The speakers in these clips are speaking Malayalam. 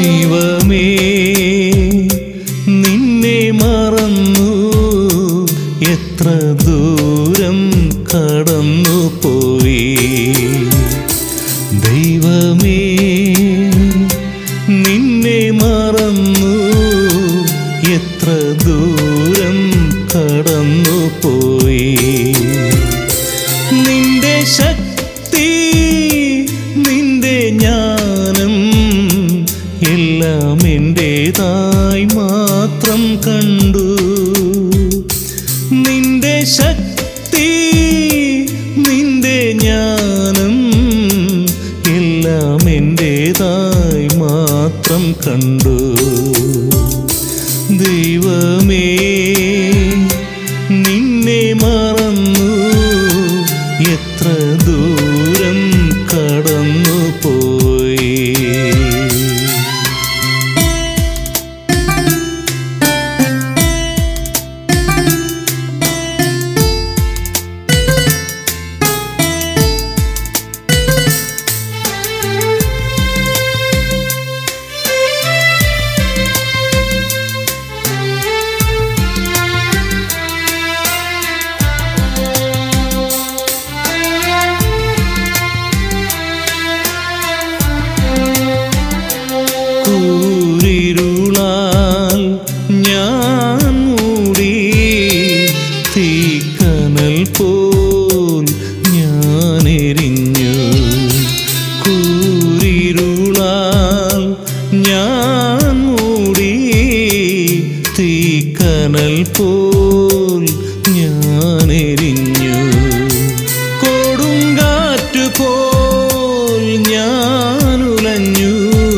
ദൈവമേ നിന്നെ മറന്നു എത്ര ദൂരം കടന്നു പോയി ദൈവമേ നിന്നെ മറന്നു എത്ര ദൂരം കടന്നു പോയി നിന്റെ ശക്തി നിന്റെ ജ്ഞാനം എല്ലാം എൻ്റെതായി മാത്രം കണ്ടു നിന്റെ ശക്തി നിന്റെ ജ്ഞാനം എല്ലാം എൻ്റെതായി മാത്രം കണ്ടു ദൈവമേ നിന്നെ മറന്നു എത്ര ദൂരം കടന്നു പോയി കൂരിരുളാൽ ഞാൻ മൂടി തീക്കനൽ പോൽ ഞാൻ എരിഞ്ഞു കൂരിരുളാൽ ഞാൻ മൂടി തീക്കനൽ പോൽ ഞാൻ എരിഞ്ഞു കൊടുങ്കാറ്റു പോൽ ഞാൻ ഉലഞ്ഞു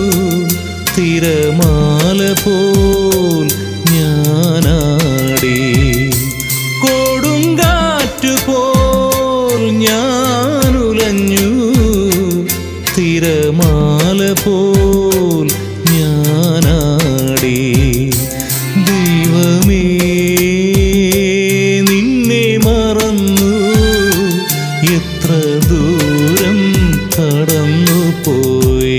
തിരമാല പോൽ ഞാനാടി കൊടുങ്കാറ്റു പോൽ ഞാൻ ഉലഞ്ഞു തിരമാല പോൽ ഞാനാടി ദൈവമേ നിന്നെ മറന്നു എത്ര ദൂരം കടന്നു പോയി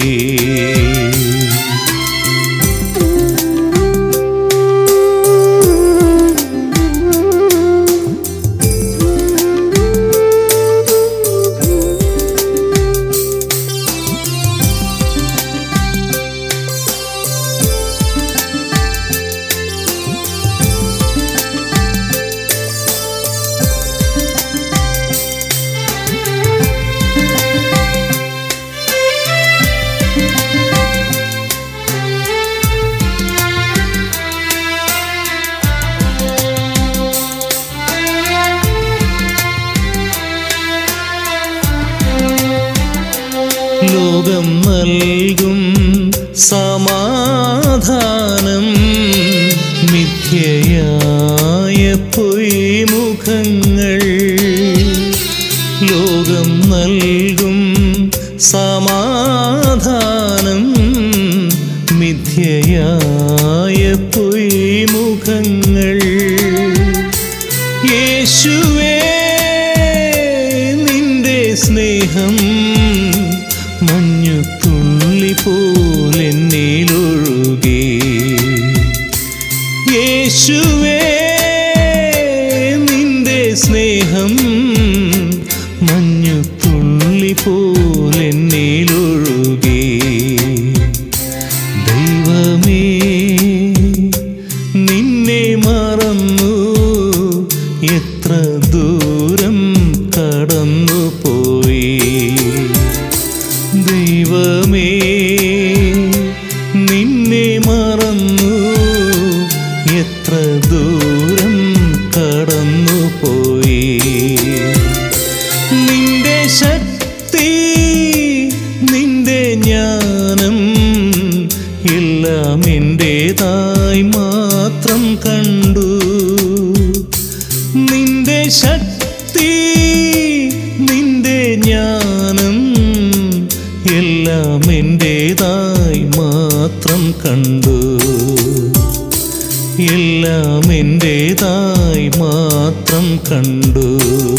ലോകം നൽകും സമാധാനം മിഥ്യയായ പൊയ്മുഖങ്ങൾ ലോകം നൽകും സമാധാനം മിഥ്യയായ പൊയ്മുഖങ്ങൾ യേശുവേ നിന്റെ സ്നേഹം മഞ്ഞുതുള്ളി പോലെന്നിലൊഴുകി യേശുവേ നിന്റെ സ്നേഹം മഞ്ഞുതുള്ളി പോലെന്നിലൊഴുകി ദൈവമേ നിന്നെ മറന്നു എത്ര ദൂരം കടന്നു പോയി ദൈവമേ നിന്നെ മറന്നു എത്ര ദൂരം കടന്നു പോയി നിന്റെ ശക്തി നിന്റെ ജ്ഞാനം എല്ലാം എൻ്റെതായി മാത്രം കണ്ടു നിന്റെ ശക്തി നിന്റെ ജ്ഞാനം എല്ലാം എൻ്റെതായി മാത്രം കണ്ടു എല്ലാം എൻ്റെതായി മാത്രം കണ്ടു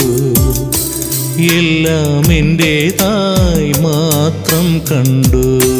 എല്ലാം എൻ്റെതായി മാത്രം കണ്ടു